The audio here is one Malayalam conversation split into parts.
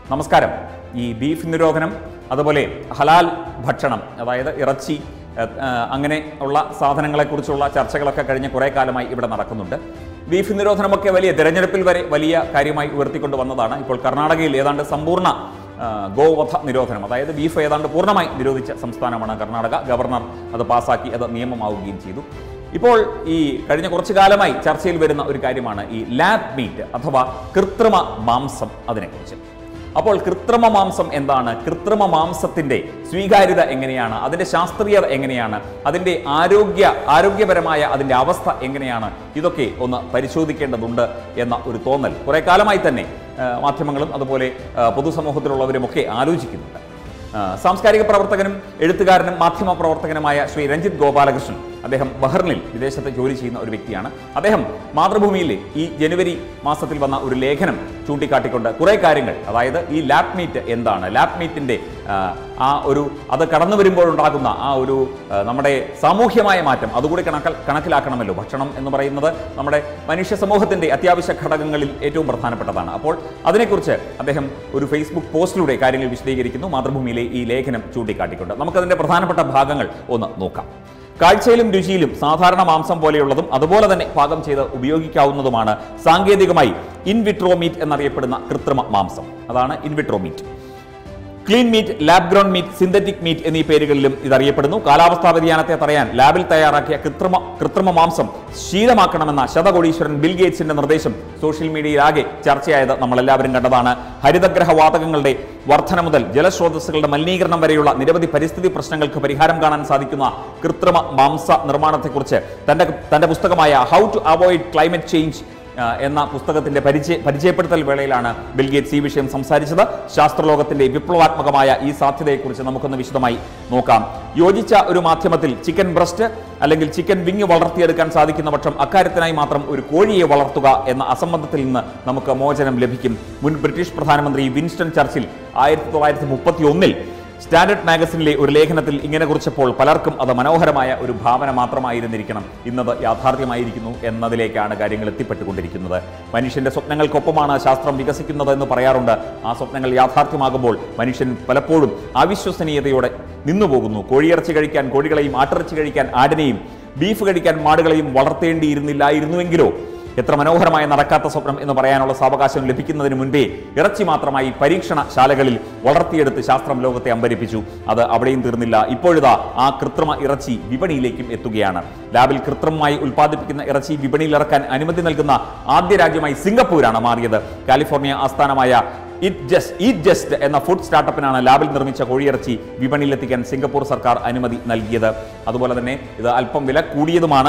നമസ്കാരം ഈ ബീഫ് നിരോധനം അതുപോലെ ഹലാൽ ഭക്ഷണം അതായത് ഇറച്ചി ഏഹ്, ഏഹ്, അങ്ങനെ ഉള്ള സാധനങ്ങളെക്കുറിച്ചുള്ള ചർച്ചകളൊക്കെ കഴിഞ്ഞ കുറേ കാലമായി ഇവിടെ നടക്കുന്നുണ്ട് ബീഫ് നിരോധനമൊക്കെ വലിയ തെരഞ്ഞെടുപ്പിൽ വരെ വലിയ കാര്യമായി ഉയർത്തിക്കൊണ്ട് വന്നതാണ് ഇപ്പോൾ കർണാടകയിൽ ഏതാണ്ട് സമ്പൂർണ്ണ ആ, ഗോവധ നിരോധനം അതായത് ബീഫ് ഏതാണ്ട് പൂർണ്ണമായി നിരോധിച്ച സംസ്ഥാനമാണ് കർണാടക ഗവർണർ അത് പാസാക്കി അത് നിയമമാവുകയും ചെയ്തു ഇപ്പോൾ ഈ കഴിഞ്ഞ കുറച്ചു കാലമായി ചർച്ചയിൽ വരുന്ന ഒരു കാര്യമാണ് ഈ ലാബ് മീറ്റ് അഥവാ കൃത്രിമ മാംസം അതിനെക്കുറിച്ച് അപ്പോൾ കൃത്രിമ മാംസം എന്താണ് കൃത്രിമ മാംസത്തിന്റെ സ്വീകാര്യത എങ്ങനെയാണ് അതിന്റെ ശാസ്ത്രീയത എങ്ങനെയാണ് അതിന്റെ ആരോഗ്യ ആരോഗ്യപരമായ അതിന്റെ അവസ്ഥ എങ്ങനെയാണ് ഇതൊക്കെ ഒന്ന് പരിശോധിക്കേണ്ടതുണ്ട് എന്ന ഒരു തോന്നൽ കുറെ കാലമായി തന്നെ ആ, മാധ്യമങ്ങളും അതുപോലെ ആ, പൊതുസമൂഹത്തിലുള്ളവരുമൊക്കെ ആലോചിക്കുന്നുണ്ട് ആ, സാംസ്കാരിക പ്രവർത്തകനും എഴുത്തുകാരനും മാധ്യമ പ്രവർത്തകനുമായ ശ്രീ രഞ്ജിത്ത് ഗോപാലകൃഷ്ണൻ അദ്ദേഹം ബഹ്റിനിൽ വിദേശത്ത് ജോലി ചെയ്യുന്ന ഒരു വ്യക്തിയാണ് അദ്ദേഹം മാതൃഭൂമിയിലെ ഈ ജനുവരി മാസത്തിൽ വന്ന ഒരു ലേഖനം ചൂണ്ടിക്കാട്ടിക്കൊണ്ട് കുറേ കാര്യങ്ങൾ അതായത് ഈ ലാബ് മീറ്റ് എന്താണ് ലാബ് മീറ്റിന്റെ ആ, ആ ഒരു അത് കടന്നു വരുമ്പോഴുണ്ടാകുന്ന ആ ഒരു ആ, നമ്മുടെ സാമൂഹ്യമായ മാറ്റം അതുകൂടി കണക്കൽ കണക്കിലാക്കണമല്ലോ ഭക്ഷണം എന്ന് പറയുന്നത് നമ്മുടെ മനുഷ്യ സമൂഹത്തിന്റെ അത്യാവശ്യ ഘടകങ്ങളിൽ ഏറ്റവും പ്രധാനപ്പെട്ടതാണ് അപ്പോൾ അതിനെക്കുറിച്ച് അദ്ദേഹം ഒരു ഫേസ്ബുക്ക് പോസ്റ്റിലൂടെ കാര്യങ്ങൾ വിശദീകരിക്കുന്നു മാതൃഭൂമിയിലെ ഈ ലേഖനം ചൂണ്ടിക്കാട്ടിക്കൊണ്ട് നമുക്കതിന്റെ പ്രധാനപ്പെട്ട ഭാഗങ്ങൾ ഒന്ന് നോക്കാം കാഴ്ചയിലും രുചിയിലും സാധാരണ മാംസം പോലെയുള്ളതും അതുപോലെ തന്നെ പാകം ചെയ്ത് ഉപയോഗിക്കാവുന്നതുമാണ് സാങ്കേതികമായി ഇൻവിട്രോ മീറ്റ് എന്നറിയപ്പെടുന്ന കൃത്രിമ മാംസം അതാണ് in vitro meat clean meat lab ground meat synthetic meat എന്നീ പേരുകളിലും ഇതറിയപ്പെടുന്നു കാലാവസ്ഥാ വ്യതിയാനത്തെ തടയാൻ ലാബിൽ തയ്യാറാക്കിയ കൃത്രിമ കൃത്രിമ മാംസം ശീലമാക്കണമെന്ന ശതകോടീശ്വരൻ ബിൽ ഗേറ്റ്സിന്റെ നിർദ്ദേശം സോഷ്യൽ മീഡിയയിലാകെ ചർച്ചയായത് നമ്മളെല്ലാവരും കണ്ടതാണ് ഹരിതഗ്രഹ വാതകങ്ങളുടെ വർധന മുതൽ ജലസ്രോതസ്സുകളുടെ മലിനീകരണം വരെയുള്ള നിരവധി പരിസ്ഥിതി പ്രശ്നങ്ങൾക്ക് പരിഹാരം കാണാൻ സാധിക്കുന്ന കൃത്രിമ മാംസ നിർമ്മാണത്തെക്കുറിച്ച് തന്റെ തന്റെ പുസ്തകമായ how to avoid climate change ആ, എന്ന പുസ്തകത്തിന്റെ പരിചയ പരിചയപ്പെടുത്തൽ വേളയിലാണ് ബിൽ ഗേറ്റ്സ് ഈ വിഷയം സംസാരിച്ചത് ശാസ്ത്രലോകത്തിന്റെ വിപ്ലവാത്മകമായ ഈ സാധ്യതയെക്കുറിച്ച് നമുക്കൊന്ന് വിശദമായി നോക്കാം യോജിച്ച ഒരു മാധ്യമത്തിൽ ചിക്കൻ ബ്രസ്റ്റ് അല്ലെങ്കിൽ ചിക്കൻ വിങ് വളർത്തിയെടുക്കാൻ സാധിക്കുന്ന പക്ഷം അക്കാര്യത്തിനായി മാത്രം ഒരു കോഴിയെ വളർത്തുക എന്ന അസംബന്ധത്തിൽ നിന്ന് നമുക്ക് മോചനം ലഭിക്കും മുൻ ബ്രിട്ടീഷ് പ്രധാനമന്ത്രി വിൻസ്റ്റൺ ചർച്ചിൽ ആയിരത്തി തൊള്ളായിരത്തി മുപ്പത്തി ഒന്നിൽ സ്റ്റാൻഡേർഡ് മാഗസിനിലെ ഒരു ലേഖനത്തിൽ ഇങ്ങനെ കുറിച്ചപ്പോൾ പലർക്കും അത് മനോഹരമായ ഒരു ഭാവന മാത്രമായിരുന്നിരിക്കണം ഇന്നത് യാഥാർത്ഥ്യമായിരിക്കുന്നു എന്നതിലേക്കാണ് കാര്യങ്ങൾ എത്തിപ്പെട്ടുകൊണ്ടിരിക്കുന്നത് മനുഷ്യന്റെ സ്വപ്നങ്ങൾക്കൊപ്പമാണ് ശാസ്ത്രം വികസിക്കുന്നത് എന്ന് പറയാറുണ്ട് ആ സ്വപ്നങ്ങൾ യാഥാർത്ഥ്യമാകുമ്പോൾ മനുഷ്യൻ പലപ്പോഴും അവിശ്വസനീയതയോടെ നിന്നുപോകുന്നു കോഴിയിറച്ചി കഴിക്കാൻ കോഴികളെയും ആട്ടിറച്ചി കഴിക്കാൻ ആടിനെയും ബീഫ് കഴിക്കാൻ മാടുകളെയും വളർത്തേണ്ടിയിരുന്നില്ലായിരുന്നുവെങ്കിലോ എത്ര മനോഹരമായ നടക്കാത്ത സ്വപ്നം എന്ന് പറയാനുള്ള സാവകാശം ലഭിക്കുന്നതിന് മുൻപേ ഇറച്ചി മാത്രമായി പരീക്ഷണ ശാലകളിൽ വളർത്തിയെടുത്ത് ശാസ്ത്രം ലോകത്തെ അമ്പരിപ്പിച്ചു അത് അവിടെയും തീർന്നില്ല ഇപ്പോഴിതാ ആ കൃത്രിമ ഇറച്ചി വിപണിയിലേക്കും എത്തുകയാണ് ലാബിൽ കൃത്രിമമായി ഉൽപ്പാദിപ്പിക്കുന്ന ഇറച്ചി വിപണിയിൽ ഇറക്കാൻ അനുമതി നൽകുന്ന ആദ്യ രാജ്യമായി സിംഗപ്പൂരാണ് മാറിയത് കാലിഫോർണിയ ആസ്ഥാനമായ ഇറ്റ് ജസ്റ്റ് ഈറ്റ് ജസ്റ്റ് എന്ന ഫുഡ് സ്റ്റാർട്ടപ്പിനാണ് ലാബിൽ നിർമ്മിച്ച കോഴിയിറച്ചി വിപണിയിലെത്തിക്കാൻ സിംഗപ്പൂർ സർക്കാർ അനുമതി നൽകിയത് അതുപോലെ തന്നെ ഇത് അല്പം വില കൂടിയതുമാണ്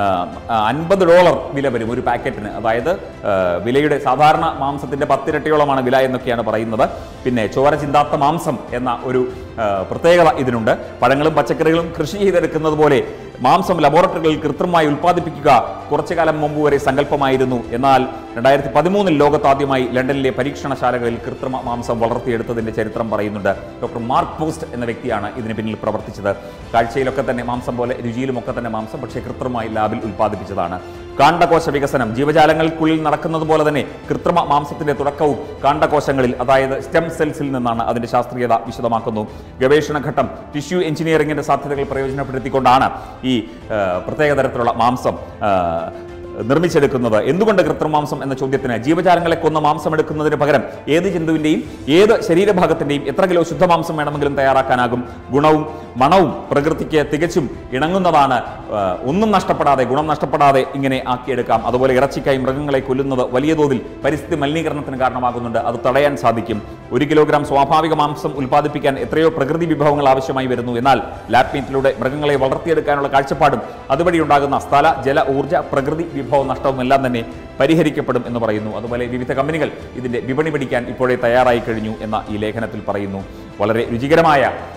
അൻപത് ഡോളർ വില വരും ഒരു പാക്കറ്റിന് അതായത് ആ, വിലയുടെ സാധാരണ മാംസത്തിന്റെ പത്തിരട്ടിയോളമാണ് വില എന്നൊക്കെയാണ് പറയുന്നത് പിന്നെ ചോര ചിന്താത്ത മാംസം എന്ന ഒരു ആ, പ്രത്യേകത ഇതിനുണ്ട് പഴങ്ങളും പച്ചക്കറികളും കൃഷി ചെയ്തെടുക്കുന്നത് പോലെ മാംസം ലബോറട്ടറികളിൽ കൃത്രിമമായി ഉൽപ്പാദിപ്പിക്കുക കുറച്ചു കാലം മുമ്പ് വരെ സങ്കല്പമായിരുന്നു എന്നാൽ രണ്ടായിരത്തി പതിമൂന്നിൽ ലോകത്താദ്യമായി ലണ്ടനിലെ പരീക്ഷണശാലകളിൽ കൃത്രിമ മാംസം വളർത്തിയെടുത്തതിന്റെ ചരിത്രം പറയുന്നുണ്ട് ഡോക്ടർ മാർക്ക് പോസ്റ്റ് എന്ന വ്യക്തിയാണ് ഇതിന് പിന്നിൽ പ്രവർത്തിച്ചത് കാഴ്ചയിലൊക്കെ തന്നെ മാംസം പോലെ രുചിയിലുമൊക്കെ തന്നെ മാംസം പക്ഷേ കൃത്രിമമായി ലാബിൽ ഉൽപ്പാദിപ്പിച്ചതാണ് കാണ്ഡകോശ വികസനം ജീവജാലങ്ങൾക്കുള്ളിൽ നടക്കുന്നത് പോലെ തന്നെ കൃത്രിമ മാംസത്തിന്റെ തുടക്കവും കാണ്ഡകോശങ്ങളിൽ അതായത് സ്റ്റെം സെൽസിൽ നിന്നാണ് അതിന്റെ ശാസ്ത്രീയത വിശദമാക്കുന്നു ഗവേഷണ ഘട്ടം ടിഷ്യൂ എഞ്ചിനീയറിംഗിന്റെ സാധ്യതകൾ പ്രയോജനപ്പെടുത്തിക്കൊണ്ടാണ് ഈ ആ, പ്രത്യേക തരത്തിലുള്ള മാംസം ആ, നിർമ്മിച്ചെടുക്കുന്നത് എന്തുകൊണ്ട് കൃത്രിമാംസം എന്ന ചോദ്യത്തിന് ജീവജാലങ്ങളെ കൊന്ന മാംസം എടുക്കുന്നതിന് പകരം ഏത് ജന്തുവിന്റെയും ഏത് ശരീരഭാഗത്തിന്റെയും എത്ര കിലോ ശുദ്ധമാംസം വേണമെങ്കിലും തയ്യാറാക്കാനാകും ഗുണവും മണവും പ്രകൃതിക്ക് തികച്ചും ഇണങ്ങുന്നതാണ് ആ, ഒന്നും നഷ്ടപ്പെടാതെ ഗുണം നഷ്ടപ്പെടാതെ ഇങ്ങനെ ആക്കിയെടുക്കാം അതുപോലെ ഇറച്ചിക്കായി മൃഗങ്ങളെ കൊല്ലുന്നത് വലിയ തോതിൽ പരിസ്ഥിതി മലിനീകരണത്തിന് കാരണമാകുന്നുണ്ട് അത് തടയാൻ സാധിക്കും ഒരു കിലോഗ്രാം സ്വാഭാവിക മാംസം ഉൽപ്പാദിപ്പിക്കാൻ എത്രയോ പ്രകൃതി വിഭവങ്ങൾ ആവശ്യമായി വരുന്നു എന്നാൽ ലാബ് മീറ്റിലൂടെ മൃഗങ്ങളെ വളർത്തിയെടുക്കാനുള്ള കാഴ്ചപ്പാടും അതുവഴി ഉണ്ടാകുന്ന സ്ഥല ജല ഊർജ്ജ പ്രകൃതി വിഭവ നഷ്ടവും എല്ലാം തന്നെ പരിഹരിക്കപ്പെടും എന്ന് പറയുന്നു അതുപോലെ വിവിധ കമ്പനികൾ ഇതിന്റെ വിപണി പിടിക്കാൻ ഇപ്പോഴേ തയ്യാറായി കഴിഞ്ഞു എന്ന ഈ ലേഖനത്തിൽ പറയുന്നു വളരെ രുചികരമായ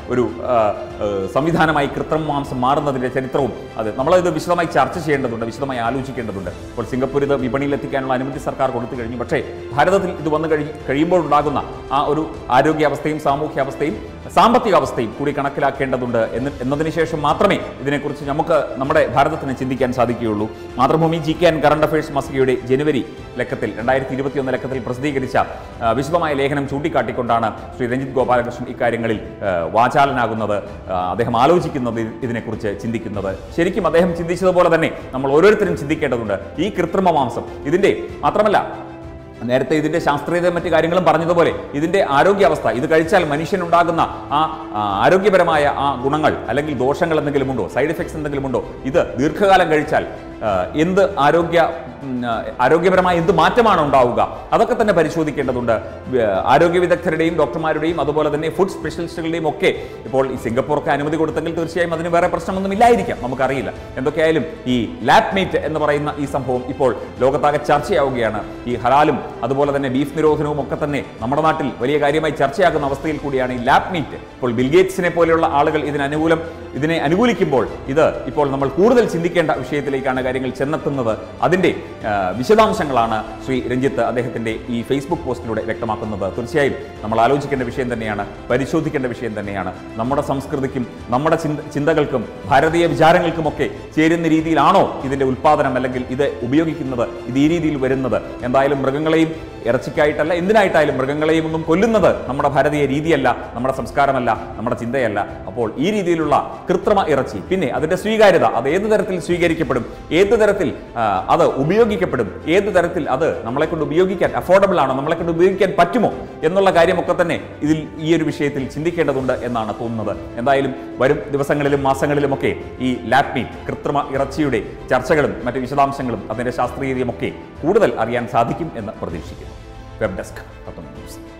ഒരു ആ, ആ, സംവിധാനമായി കൃത്രിമ മാംസം മാറുന്നതിൻ്റെ ചരിത്രവും അത് നമ്മളത് വിശദമായി ചർച്ച ചെയ്യേണ്ടതുണ്ട് വിശദമായി ആലോചിക്കേണ്ടതുണ്ട് ഇപ്പോൾ സിംഗപ്പൂർ ഇത് വിപണിയിൽ എത്തിക്കാനുള്ള അനുമതി സർക്കാർ കൊടുത്തു കഴിഞ്ഞു പക്ഷേ ഭാരതത്തിൽ ഇത് വന്നു കഴി കഴിയുമ്പോൾ ഉണ്ടാകുന്ന ആ ഒരു ആരോഗ്യാവസ്ഥയും സാമൂഹ്യാവസ്ഥയും സാമ്പത്തിക അവസ്ഥയും കൂടി കണക്കിലാക്കേണ്ടതുണ്ട് എന്ന് എന്നതിന് ശേഷം മാത്രമേ ഇതിനെക്കുറിച്ച് നമുക്ക് നമ്മുടെ ഭാരതത്തിന് ചിന്തിക്കാൻ സാധിക്കുകയുള്ളൂ Mathrubhumi G K and current affairs മസികയുടെ ജനുവരി ലക്കത്തിൽ രണ്ടായിരത്തി ഇരുപത്തിയൊന്ന് ലക്കത്തിൽ പ്രസിദ്ധീകരിച്ച ആ, വിശദമായ ലേഖനം ചൂണ്ടിക്കാട്ടിക്കൊണ്ടാണ് ശ്രീ രഞ്ജിത്ത് ഗോപാലകൃഷ്ണൻ ഇക്കാര്യങ്ങളിൽ ആ, വാചാലനാകുന്നത് ആ, അദ്ദേഹം ആലോചിക്കുന്നത് ഇത് ഇതിനെക്കുറിച്ച് ചിന്തിക്കുന്നത് ശരിക്കും അദ്ദേഹം ചിന്തിച്ചതുപോലെ തന്നെ നമ്മൾ ഓരോരുത്തരും ചിന്തിക്കേണ്ടതുണ്ട് ഈ കൃത്രിമ മാംസം ഇതിൻ്റെ മാത്രമല്ല നേരത്തെ ഇതിന്റെ ശാസ്ത്രീയത മറ്റു കാര്യങ്ങളും പറഞ്ഞതുപോലെ ഇതിന്റെ ആരോഗ്യാവസ്ഥ ഇത് കഴിച്ചാൽ മനുഷ്യനുണ്ടാകുന്ന ആ ആ, ആരോഗ്യപരമായ ആ ഗുണങ്ങൾ അല്ലെങ്കിൽ ദോഷങ്ങൾ എന്തെങ്കിലും ഉണ്ടോ സൈഡ് എഫക്ട്സ് എന്തെങ്കിലും ഉണ്ടോ ഇത് ദീർഘകാലം കഴിച്ചാൽ ആ, എന്ത് ആരോഗ്യ ഉം, ആ, ആരോഗ്യപരമായ എന്ത് മാറ്റമാണ് ഉണ്ടാവുക അതൊക്കെ തന്നെ പരിശോധിക്കേണ്ടതുണ്ട് വ്യ- ആരോഗ്യ വിദഗ്ധരുടെയും ഡോക്ടർമാരുടെയും അതുപോലെ തന്നെ ഫുഡ് സ്പെഷ്യലിസ്റ്റുകളുടെയും ഒക്കെ ഇപ്പോൾ ഈ സിംഗപ്പൂർക്ക് അനുമതി കൊടുത്തെങ്കിൽ തീർച്ചയായും അതിന് വേറെ പ്രശ്നമൊന്നും ഇല്ലായിരിക്കാം നമുക്കറിയില്ല എന്തൊക്കെയായാലും ഈ ലാബ് മീറ്റ് എന്ന് പറയുന്ന ഈ സംഭവം ഇപ്പോൾ ലോകത്താകെ ചർച്ചയാവുകയാണ് ഈ ഹലാലും അതുപോലെ തന്നെ ബീഫ് നിരോധനവും ഒക്കെ തന്നെ നമ്മുടെ നാട്ടിൽ വലിയ കാര്യമായി ചർച്ചയാകുന്ന അവസ്ഥയിൽ കൂടിയാണ് ഈ ലാബ് മീറ്റ് ഇപ്പോൾ ബിൽഗേറ്റ്സിനെ പോലെയുള്ള ആളുകൾ ഇതിന് അനുകൂലം ഇതിനെ അനുകൂലിക്കുമ്പോൾ ഇത് ഇപ്പോൾ നമ്മൾ കൂടുതൽ ചിന്തിക്കേണ്ട വിഷയത്തിലേക്കാണ് കാര്യങ്ങൾ ചെന്നെത്തുന്നത് അതിൻ്റെ ആ, വിശദാംശങ്ങളാണ് ശ്രീ രഞ്ജിത്ത് അദ്ദേഹത്തിൻ്റെ ഈ ഫേസ്ബുക്ക് പോസ്റ്റിലൂടെ വ്യക്തമാക്കുന്നത് തീർച്ചയായും നമ്മൾ ആലോചിക്കേണ്ട വിഷയം തന്നെയാണ് പരിശോധിക്കേണ്ട വിഷയം തന്നെയാണ് നമ്മുടെ സംസ്കൃതിക്കും നമ്മുടെ ചിന്ത ചിന്തകൾക്കും ഭാരതീയ വിചാരങ്ങൾക്കുമൊക്കെ ചേരുന്ന രീതിയിലാണോ ഇതിൻ്റെ ഉൽപ്പാദനം അല്ലെങ്കിൽ ഇത് ഉപയോഗിക്കുന്നത് ഇത് ഈ രീതിയിൽ വരുന്നത് എന്തായാലും മൃഗങ്ങളെയും ഇറച്ചിക്കായിട്ടല്ല എന്തിനായിട്ടായാലും മൃഗങ്ങളെയും ഒന്നും കൊല്ലുന്നത് നമ്മുടെ ഭാരതീയ രീതിയല്ല നമ്മുടെ സംസ്കാരമല്ല നമ്മുടെ ചിന്തയല്ല അപ്പോൾ ഈ രീതിയിലുള്ള കൃത്രിമ ഇറച്ചി പിന്നെ അതിന്റെ സ്വീകാര്യത അത് ഏത് തരത്തിൽ സ്വീകരിക്കപ്പെടും ഏത് തരത്തിൽ ആ, അത് ഉപയോഗിക്കപ്പെടും ഏത് തരത്തിൽ അത് നമ്മളെ കൊണ്ട് ഉപയോഗിക്കാൻ അഫോർഡബിൾ ആണോ നമ്മളെ കൊണ്ട് ഉപയോഗിക്കാൻ പറ്റുമോ എന്നുള്ള കാര്യമൊക്കെ തന്നെ ഇതിൽ ഈ ഒരു വിഷയത്തിൽ ചിന്തിക്കേണ്ടതുണ്ട് എന്നാണ് തോന്നുന്നത് എന്തായാലും വരും ദിവസങ്ങളിലും മാസങ്ങളിലുമൊക്കെ ഈ ലാബ് മീറ്റ് കൃത്രിമ ഇറച്ചിയുടെ ചർച്ചകളും മറ്റ് വിശദാംശങ്ങളും അതിന്റെ ശാസ്ത്രീയതയും ഒക്കെ കൂടുതൽ അറിയാൻ സാധിക്കും എന്ന് പ്രതീക്ഷിക്കുന്നു വെബ് ഡെസ്ക് പത്തൊമ്പത് ന്യൂസ്